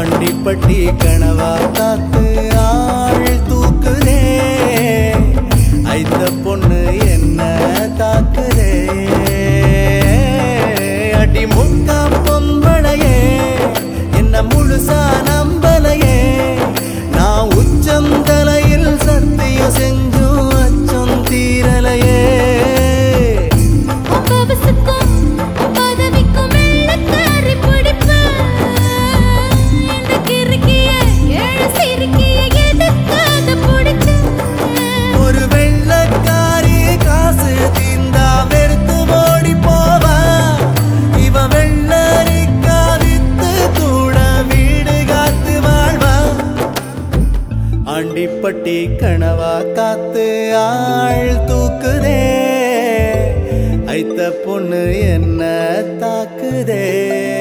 ஆண்டிப்பட்டி கனவா காத்து ஆள் தூக்குதே ஐத்த பொண்ணு என்ன தாக்குதே அடி முக்கா பொம்பளையே என்ன முழுசா நம்பலையே நான் உச்சம் தலையில் சத்தியம் செஞ்சும் அச்சம் தீரலையே பவசுக்கும் பதவிக்கும் வெள்ளக்காரி பிடிப்பு இந்த கிறுக்கிய ஏழு சிறுக்கிய எதுக்காக பிடிச்ச ஒரு வெள்ளக்காரி காசு தீந்தா வெறுத்து ஓடி போவா இவ வெள்ளரிக்கா வித்து கூட வீடு காத்து வாழ்வா ஆண்டிப்பட்டி கனவா காத்து ஆள் தூக்குதே ஐத்த பொண்ணு என்ன தாக்குதே